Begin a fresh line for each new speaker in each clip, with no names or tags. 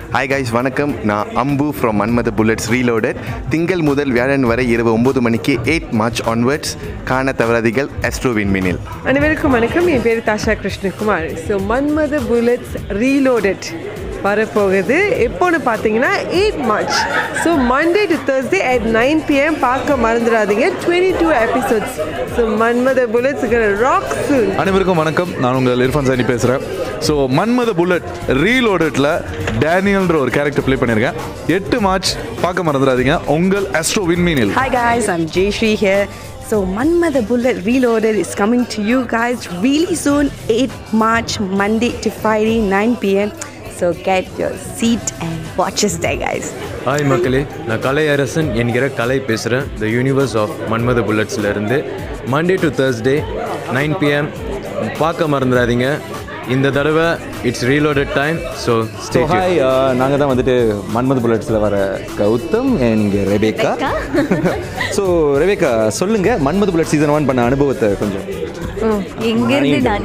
Hi guys வணக்கம் நான் அம்பு ஃப்ரம் மன்மத புல்லட்ஸ் ரீலோடட் திங்கள் முதல் வியாழன் வரை இரவு ஒம்பது மணிக்கு எயிட் மார்ச் ஆன்வர்ட்ஸ் காண தவறாதிகள் அஸ்ட்ரோ விண்மினில்
அனைவருக்கும் வணக்கம் என் பேர் Tasha Krishnakumar so Manmadha bullets reloaded வரப்போகுது எப்போன்னு பார்த்தீங்கன்னா eight March so Monday to Thursday at nine PM பார்க்க மறந்துடாதீங்க twenty two episodes so Manmadha bullets rock soon
அனைவருக்கும் வணக்கம் நான் உங்கள் இர்ஃபான் சானி பேசுகிறேன் ஸோ மன்மத புல்லட் ரீலோடட்டில் டேனியல்ன்ற ஒரு கேரக்டர் ப்ளே பண்ணியிருக்கேன் எட்டு மார்ச் பார்க்க மறந்துடாதீங்க உங்கள் அஸ்ட்ரோ விண்மீனில்
Hi guys, I'm Jay Shri here. So Manmother Bullet Reloaded is coming to you guys really soon, 8 March, Monday to Friday, 9 p.m. So get your seat and watch us there, guys.
Hi மக்களே நான் கலை அரசன் என்கிற கலை பேசுகிறேன் the universe of Manmadha புல்லட்ஸில் இருந்து Monday to Thursday nine PM பார்க்க மறந்துடாதீங்க இந்த தடவை it's reloaded time so
so
stay
hi நாங்கள் தான் வந்துட்டு மன்மத் புல்லட்ஸில் வர கௌதம் இங்கே ரெபேக்கா ஸோ ரெபேக்கா சொல்லுங்கள் மன்மத் புல்லட் சீசன் ஒன் பண்ண அனுபவத்தை கொஞ்சம்
எங்கேருந்து நான்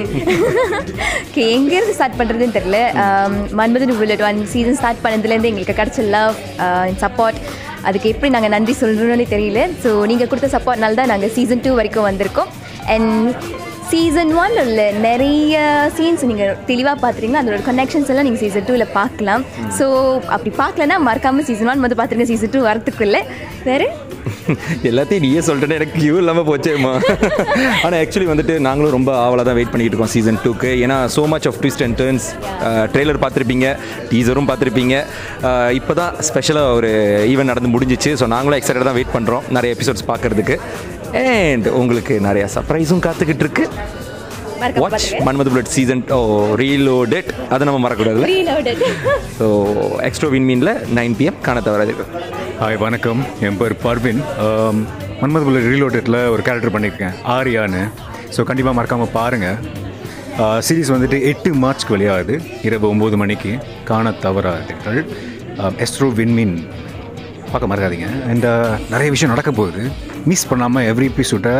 ஓகே எங்கேருந்து ஸ்டார்ட் பண்ணுறதுன்னு தெரில Manmadhan bullet one season start பண்ணதுலேருந்து எங்களுக்கு கிடச்ச லவ் சப்போர்ட் அதுக்கு எப்படி நாங்கள் நன்றி சொல்லணும்னு தெரியல ஸோ நீங்கள் கொடுத்த சப்போர்ட்னால தான் நாங்கள் சீசன் டூ வரைக்கும் வந்திருக்கோம் அண்ட் சீசன் ஒன் உள்ள நிறைய சீன்ஸ் நீங்கள் தெளிவாக பார்த்துறீங்களா அதோட கனெக்ஷன்ஸ் எல்லாம் நீங்கள் சீசன் டூவில் பார்க்கலாம் ஸோ அப்படி பார்க்கலன்னா மறக்காமல் சீசன் ஒன் வந்து பார்த்துருங்க சீசன் டூ வரத்துக்குள்ள வேறு
எல்லாத்தையும் நீயே சொல்லிட்டேன்னு எனக்கு கியூ இல்லாமல் போச்சேம்மா ஆனால் ஆக்சுவலி வந்துட்டு நாங்களும் ரொம்ப ஆவலாக தான் வெயிட் பண்ணிட்டு இருக்கோம் சீசன் டூக்கு ஏன்னா so much of twist and turns trailer பார்த்துருப்பீங்க டீசரும் பார்த்துருப்பீங்க இப்போ தான் ஸ்பெஷலாக ஒரு ஈவெண்ட் நடந்து முடிஞ்சிச்சு ஸோ நாங்களும் எக்ஸைட்டட் தான் வெயிட் பண்ணுறோம் நிறைய எபிசோட்ஸ் பார்க்கறதுக்கு அண்ட் உங்களுக்கு நிறைய சர்ப்ரைஸும் காத்துக்கிட்டு இருக்கு வாட்ச் மன்மது புல்லட் சீசன் ஓ ரீலோடட் அதை நம்ம மறக்கக்கூடாதுல்ல ஸோ எக்ஸ்ட்ரோ வின்மீனில் நைன் பிஎம் காண தவறாது
ஹாய் வணக்கம் என் பேர் பர்வின் ஆம், மன்மத் புல்லட் ரீலோடட்டில் ஒரு கேரக்டர் பண்ணியிருக்கேன் ஆரியான்னு ஸோ கண்டிப்பாக மறக்காமல் பாருங்கள் சீரிஸ் வந்துட்டு எட்டு மார்ச்க்கு வெளியாகுது இரவு ஒம்பது மணிக்கு காண தவறாதீர்கள் எஸ்ட்ரோ வின்மின் பார்க்க மறக்காதீங்க அண்ட் நிறைய விஷயம் நடக்க போகுது மிஸ் பண்ணாமல் எவ்ரி எபிசோட்டை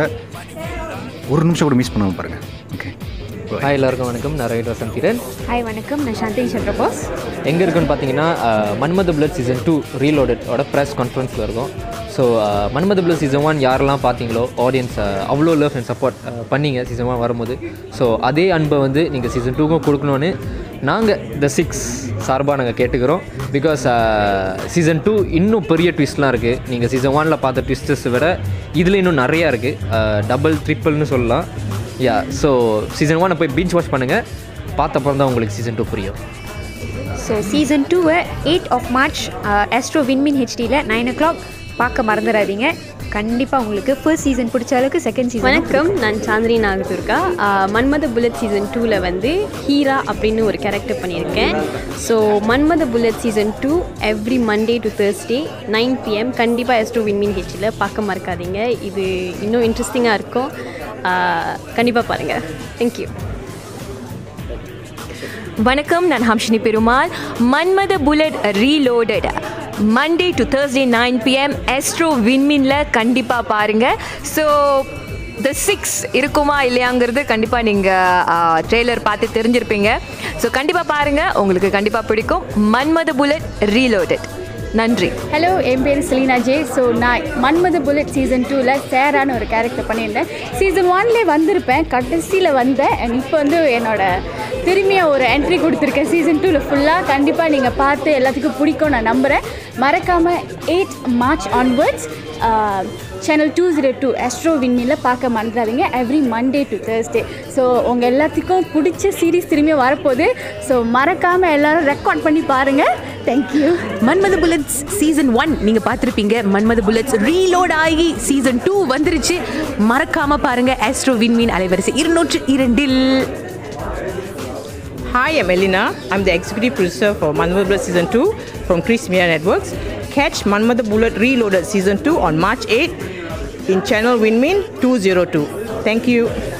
ஒரு நிமிஷம் கூட மிஸ் பண்ணாமல் பாருங்கள் ஓகே
ஹாய் எல்லாருக்கும் வணக்கம் நான் ரைட் வசந்த் கிரண்
ஹாய் வணக்கம் நான் சாந்தி சந்திரபோஸ்
எங்கே இருக்குன்னு பார்த்தீங்கன்னா அஹ், மன்மத பிளட் சீசன் டூ ரீலோடோட ப்ரெஸ் கான்ஃபரன்ஸில் இருக்கும் so Manmadha bullet season one யாரெல்லாம் பார்த்தீங்களோ ஆடியன்ஸ் அவ்வளோ லவ் அண்ட் சப்போர்ட் பண்ணீங்க சீசன் ஒன் வரும்போது ஸோ அதே அன்பை வந்து நீங்கள் சீசன் டூக்கும் கொடுக்கணும்னு நாங்கள் த சிக்ஸ் சார்பாக நாங்கள் கேட்டுக்கிறோம் பிகாஸ் சீசன் டூ இன்னும் பெரிய ட்விஸ்ட்லாம் இருக்குது நீங்கள் சீசன் ஒனில் பார்த்த ட்விஸ்டஸ் விட இதில் இன்னும் நிறையா இருக்குது டபுள் ட்ரிப்பிள்னு சொல்லலாம் யா ஸோ சீசன் ஒனை போய் பீச் வாஷ் பண்ணுங்கள் பார்த்தப்பறம் தான் உங்களுக்கு சீசன் டூ புரியும்
ஸோ சீசன் டூவை eight of March Astro Vinmeen ஹெச்டியில் நைன் ஓ கிளாக் பார்க்க மறந்துடாதீங்க கண்டிப்பாக உங்களுக்கு ஃபர்ஸ்ட் சீசன் பிடிச்ச அளவுக்கு செகண்ட் சீசன்
வணக்கம் நான் சாந்தினி நாகதுர்கா ஆஹ் மன்மத புல்லட் சீசன் டூவில் வந்து ஹீரா அப்படின்னு ஒரு கேரக்டர் பண்ணியிருக்கேன் so Manmadha bullet season two every Monday to Thursday nine PM கண்டிப்பாக எஸ் டூ வின்மின் ஹெச்சில் பார்க்க மறக்காதீங்க இது இன்னும் இன்ட்ரெஸ்டிங்காக இருக்கும் கண்டிப்பாக பாருங்கள் தேங்க்யூ
வணக்கம் நான் Hamshini Perumal Manmadha bullet reloaded Monday to Thursday nine PM Astro வின்மின்ல கண்டிப்பாக பாருங்கள் ஸோ த சிக்ஸ் இருக்குமா இல்லையாங்கிறது கண்டிப்பாக நீங்கள் ட்ரெய்லர் பார்த்து தெரிஞ்சிருப்பீங்க ஸோ கண்டிப்பாக பாருங்கள் உங்களுக்கு கண்டிப்பாக பிடிக்கும் மன்மத புல்லட் ரீலோடட் நன்றி
ஹலோ என் பேர் செலீனா ஜே ஸோ நான் மன்மத புல்லட் சீசன் டூவில் சேரான ஒரு கேரக்டர் பண்ணியிருந்தேன் சீசன் ஒன்லேயே வந்திருப்பேன் கடைசியில் வந்தேன் அண்ட் இப்போ வந்து என்னோட திரும்பியாக ஒரு என்ட்ரி கொடுத்துருக்கேன் சீசன் டூவில் ஃபுல்லாக கண்டிப்பாக நீங்கள் பார்த்து எல்லாத்துக்கும் பிடிக்கும் நான் நம்புகிறேன் மறக்காமல் eight March onwards channel two zero two Astro விண்ணில் பார்க்க மறந்துடாதீங்க every Monday to Thursday so உங்கள் எல்லாத்துக்கும் பிடிச்ச சீரீஸ் திரும்பியும் வரப்போகுது ஸோ மறக்காமல் எல்லாரும் ரெக்கார்ட் பண்ணி பாருங்கள் thank you
Manmadha bullets season one நீங்க பார்த்துருப்பீங்க மன்மத புல்லட்ஸ் ரீலோட் ஆகி சீசன் டூ வந்துருச்சு மறக்காம பாருங்க ஆஸ்ட்ரோ விண்மீன் அலைவரிசை இருநூற்று இரண்டில்
Hi, I'm Elena. I'm the executive producer for Manmother Bullet Season 2 from Chris Media Networks. Catch Manmother Bullet Reloaded Season 2 on March 8 in channel Winmin 202. Thank you.